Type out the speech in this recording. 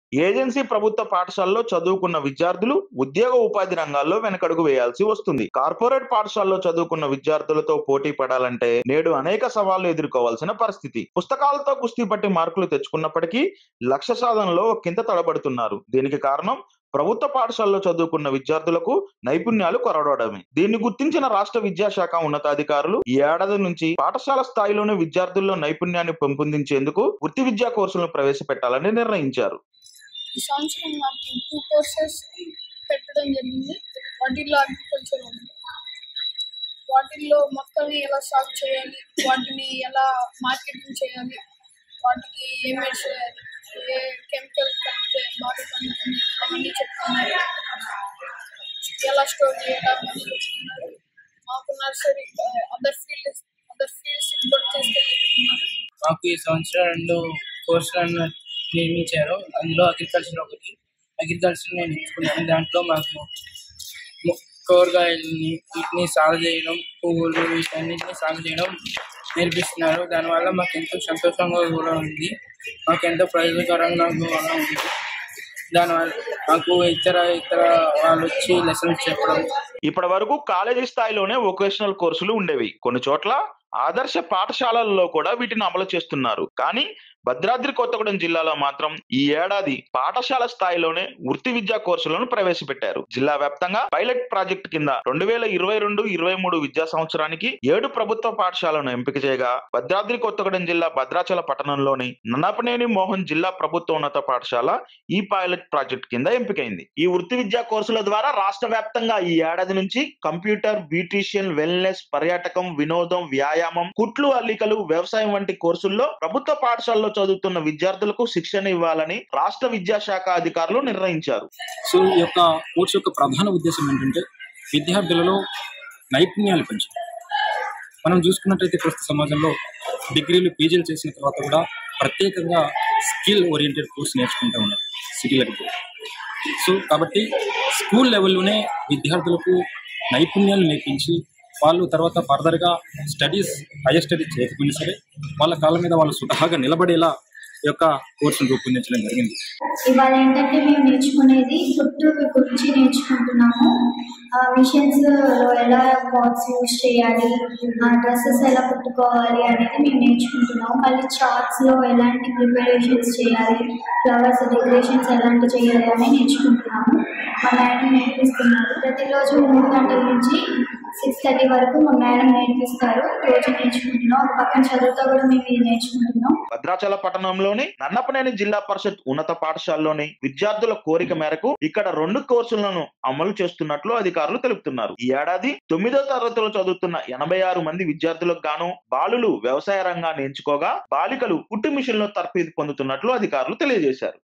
agency ప్రభుత్వ పాఠశాలలో చదువుకున్న విద్యార్థులు ఉద్యోగ ఉపాధి రంగాల్లో వెనకడుగు వేయాల్సి వస్తుంది కార్పొరేట్ పాఠశాలలో చదువుకున్న విద్యార్థులతో పోటీ పడాలంటే నేడు అనేక సవాళ్లు ఎదుర్కోవాల్సిన పరిస్థితి పుస్తకాలతో కుస్తీ పట్టి మార్కులు తెచ్చుకున్నప్పటికీ లక్ష్య సాధనలో కింద తడబడుతున్నారు దీనికి కారణం ప్రభుత్వ పాఠశాలలో చదువుకున్న విద్యార్థులకు నైపుణ్యాలు కొరవడమే దీన్ని గుర్తించిన రాష్ట్ర విద్యాశాఖ ఉన్నతాధికారులు ఈ ఏడాది నుంచి పాఠశాల స్థాయిలోనే విద్యార్థుల్లో నైపుణ్యాన్ని పెంపొందించేందుకు వృత్తి విద్యా కోర్సులను ప్రవేశపెట్టాలని నిర్ణయించారు ఈ సంవత్సరం నాకు టూ కోర్సెస్ పెట్టడం జరిగింది వాటిల్లో అగ్రికల్చర్ ఉంది వాటిల్లో మొక్కల్ని ఎలా సాగు చేయాలి వాటిని ఎలా మార్కెటింగ్ చేయాలి వాటికి ఏ మెడిసిన్ వేయాలి ఏ కెమికల్ కలిపితే బాగా పండుతుంది అవన్నీ చెప్తున్నారు ఎలా స్టోర్ చేయాలి అవన్నీ చెప్తున్నారు మాకు nursery other fields other fields కూడా తీసుకెళ్ళి మాకు ఈ సంవత్సరం రెండు కోర్సులను నిర్మించారు అందులో అగ్రికల్చర్ ఒకటి అగ్రికల్చర్ నేను ఎంచుకున్నాను దాంట్లో మాకు ము- కూరగాయలని వీటిని సాగు చేయడం పువ్వులు వీటన్నిటిని సాగు చేయడం నేర్పిస్తున్నారు దానివల్ల మాకు ఎంతో సంతోషంగా కూడా ఉంది మాకు ఎంతో ప్రయోజనకరంగా కూడా ఉంది దానివల్ల మాకు ఇతర ఇతర వాళ్ళు వచ్చి లెసన్స్ చెప్పడం ఇప్పటి వరకు కాలేజీ స్థాయిలోనే వొకేషనల్ కోర్సులు ఉండేవి కొన్ని చోట్ల ఆదర్శ పాఠశాలల్లో కూడా వీటిని అమలు చేస్తున్నారు కానీ భద్రాద్రి కొత్తగూడెం జిల్లాలో మాత్రం ఈ ఏడాది పాఠశాల స్థాయిలోనే వృత్తి విద్యా కోర్సులను ప్రవేశపెట్టారు జిల్లా వ్యాప్తంగా పైలట్ ప్రాజెక్ట్ కింద రెండు వేల ఇరవై రెండు ఇరవై మూడు విద్యా సంవత్సరానికి ఏడు ప్రభుత్వ పాఠశాలను ఎంపిక చేయగా భద్రాద్రి కొత్తగూడెం జిల్లా భద్రాచల పట్టణంలోని నన్నపనేని మోహన్ జిల్లా ప్రభుత్వ ఉన్నత పాఠశాల ఈ పైలట్ ప్రాజెక్ట్ కింద ఎంపికైంది ఈ వృత్తి విద్యా కోర్సుల ద్వారా రాష్ట్ర వ్యాప్తంగా ఈ ఏడాది నుంచి కంప్యూటర్ బ్యూటీషియన్ వెల్నెస్ పర్యాటకం వినోదం వ్యాయామం కుట్లు అల్లికలు వ్యవసాయం వంటి కోర్సుల్లో ప్రభుత్వ పాఠశాలలో చదువుతున్న విద్యార్థులకు శిక్షణ ఇవ్వాలని రాష్ట్ర విద్యాశాఖ అధికారులు నిర్ణయించారు సో ఈ యొక్క కోర్సు యొక్క ప్రధాన ఉద్దేశం ఏంటంటే విద్యార్థులలో నైపుణ్యాలు పెంచడం మనం చూసుకున్నట్టయితే ప్రస్తుత సమాజంలో డిగ్రీలు పీజీలు చేసిన తర్వాత కూడా ప్రత్యేకంగా స్కిల్ ఓరియంటెడ్ కోర్స్ నేర్చుకుంటూ ఉన్నారు సిటీలకు సో కాబట్టి స్కూల్ లెవెల్లోనే విద్యార్థులకు నైపుణ్యాలు నేర్పించి వాళ్ళు తర్వాత ఫర్దర్గా స్టడీస్ హైయర్ స్టడీస్ చేయకపోయినా సరే వాళ్ళ కాళ్ళ మీద వాళ్ళు స్వతహాగా నిలబడేలా ఈ యొక్క కోర్సును రూపొందించడం జరిగింది ఇవాళ ఏంటంటే మేము నేర్చుకునేది కుట్టు గురించి నేర్చుకుంటున్నాము మిషన్స్ లో ఎలా పాట్స్ యూజ్ చేయాలి డ్రెస్సెస్ ఎలా కుట్టుకోవాలి అనేది మేము నేర్చుకుంటున్నాము మళ్ళీ చార్ట్స్ లో ఎలాంటి ప్రిపరేషన్స్ చేయాలి ఫ్లవర్స్ డెకరేషన్స్ ఎలాంటి చేయాలి అని నేర్చుకుంటున్నాము మా మేడం నేర్పిస్తున్నారు ప్రతిరోజు మూడు గంటల నుంచి సిక్స్ థర్టీ వరకు మా మేడం నేర్పిస్తారు రోజు నేర్చుకుంటున్నాం ఒక పక్కన చదువుతో కూడా మేము ఇది నేర్చుకుంటున్నాం భద్రాచల పట్టణంలోని నన్నపనేని జిల్లా పరిషత్ ఉన్నత పాఠశాలలోని విద్యార్థుల కోరిక మేరకు ఇక్కడ రెండు కోర్సులను అమలు చేస్తున్నట్లు అధికారులు తెలుపుతున్నారు ఈ ఏడాది తొమ్మిదో తరగతిలో చదువుతున్న ఎనభై ఆరు మంది విద్యార్థులకు గాను బాలులు వ్యవసాయ రంగాన్ని ఎంచుకోగా బాలికలు కుట్టు మిషన్లో తర్ఫీదు పొందుతున్నట్లు అధికారులు తెలియజేశారు